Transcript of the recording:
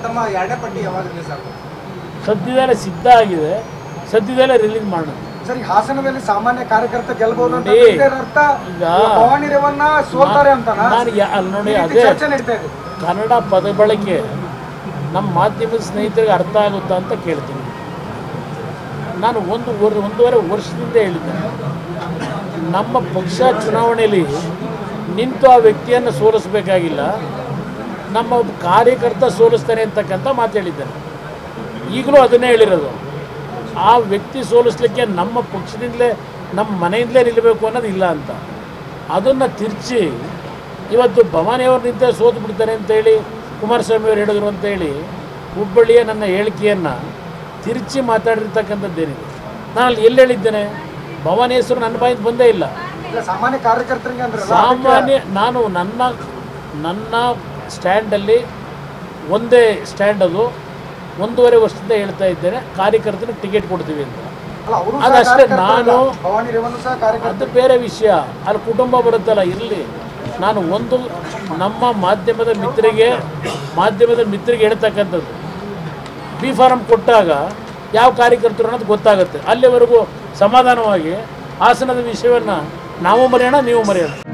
ತಮ್ಮ ಎರಡನೇ ಪಟ್ಟಿ ಯಾವಾಗ ರಿಲೀಸ್ ಆಗುತ್ತೆ ಸದ್ಯದಲ್ಲೇ ಸಿದ್ಧ ಆಗಿದೆ ಸದ್ಯದಲ್ಲೇ ರಿಲೀಸ್ ಮಾಡೋದು ಸರ್ ಈ ಹಾಸನದಲ್ಲಿ ಸಾಮಾನ್ಯ ಕಾರ್ಯಕರ್ತ ಗೆಲ್ಬಹುದು ಅಂತ ನೋಡಿ, ಇದರ ಅರ್ಥ ಈಗ ಭವಾನಿ ರೇವಣ್ಣ ಸೋಲ್ತಾರೆ ಅಂತನಾ ನಾನು ಯಾ- ಅಲ್ಲಿ ನೋಡಿ ಈ ರೀತಿ ಅದೇ ಚರ್ಚೆ ನಡೀತಾ ಇದೆ ಕನ್ನಡ ಪದ ಬಳಕೆ ನಮ್ಮ ಮಾಧ್ಯಮದ ಸ್ನೇಹಿತರಿಗೆ ಅರ್ಥ ಆಗುತ್ತಾ ಅಂತ ಕೇಳ್ತೀನಿ ನಾನು ಒಂದು ವರ್ ಒಂದೂವರೆ ವರ್ಷದಿಂದ ಹೇಳಿದ್ದೇನೆ ನಮ್ಮ ಪಕ್ಷ ಚುನಾವಣೆಯಲ್ಲಿ ನಿಂತು ಆ ವ್ಯಕ್ತಿಯನ್ನು ಸೋಲಿಸಬೇಕಾಗಿಲ್ಲ ನಮ್ಮ ಒಬ್ಬ ಕಾರ್ಯಕರ್ತ ಸೋಲಿಸ್ತಾನೆ ಅಂತಕ್ಕಂಥ ಮಾತು ಹೇಳಿದ್ದೇನೆ ಈಗಲೂ ಅದನ್ನೇ ಹೇಳಿರೋದು ಆ ವ್ಯಕ್ತಿ ಸೋಲಿಸ್ಲಿಕ್ಕೆ ನಮ್ಮ ಪಕ್ಷದಿಂದಲೇ ನಮ್ಮ ಮನೆಯಿಂದಲೇ ನಿಲ್ಲಬೇಕು ಅನ್ನೋದು ಇಲ್ಲ ಅಂತ ಅದನ್ನು ತಿರ್ಚಿ ಇವತ್ತು ಭವಾನಿಯವರು ನಿಂತ ಸೋತು ಬಿಡ್ತಾರೆ ಅಂತೇಳಿ ಕುಮಾರಸ್ವಾಮಿ ಅವರು ಹೇಳಿದ್ರು ಅಂತೇಳಿ ಹುಬ್ಬಳ್ಳಿಯ ನನ್ನ ಹೇಳಿಕೆಯನ್ನು ತಿರುಚಿ ಮಾತಾಡಿರ್ತಕ್ಕಂಥದ್ದೇನಿದೆ ನಾನು ಅಲ್ಲಿ ಎಲ್ಲಿ ಹೇಳಿದ್ದೇನೆ ಭವಾನಿ ಹೆಸರು ನನ್ನ ಬಾಯಿಂದ ಬಂದೇ ಇಲ್ಲ ಇಲ್ಲ ಸಾಮಾನ್ಯ ಕಾರ್ಯಕರ್ತರಿಗೆ ಅಂದ್ರೆ ಸಾಮಾನ್ಯ ನಾನು ನನ್ನ ನನ್ನ ಸ್ಟ್ಯಾಂಡಲ್ಲಿ ಒಂದೇ ಸ್ಟ್ಯಾಂಡ್ ಅದು ಒಂದೂವರೆ ವರ್ಷದಿಂದ ಹೇಳ್ತಾ ಇದ್ದೇನೆ ಕಾರ್ಯಕರ್ತರಿಗೆ ಟಿಕೆಟ್ ಕೊಡ್ತೀವಿ ಅಂತ ಅಲ್ಲ ಅವರು ಅದಷ್ಟೇ ನಾನು ಭವಾನಿ ರೇವಣ್ಣ ಸಹ ಕಾರ್ಯಕರ್ತ ಅದು ಬೇರೆ ವಿಷಯ ಅಲ್ಲಿ ಕುಟುಂಬ ಬರುತ್ತಲ್ಲ ಇರಲಿ ನಾನು ಒಂದು ನಮ್ಮ ಮಾಧ್ಯಮದ ಮಿತ್ರರಿಗೆ ಮಾಧ್ಯಮದ ಮಿತ್ರರಿಗೆ ಹೇಳ್ತಕ್ಕಂಥದ್ದು ಬಿ ಫಾರಂ ಕೊಟ್ಟಾಗ ಯಾವ ಕಾರ್ಯಕರ್ತರು ಅನ್ನೋದು ಗೊತ್ತಾಗುತ್ತೆ ಅಲ್ಲಿವರೆಗೂ ಸಮಾಧಾನವಾಗಿ ಹಾಸನದ ವಿಷಯವನ್ನು ನಾವು ಮರೆಯೋಣ ನೀವು ಮರೆಯೋಣ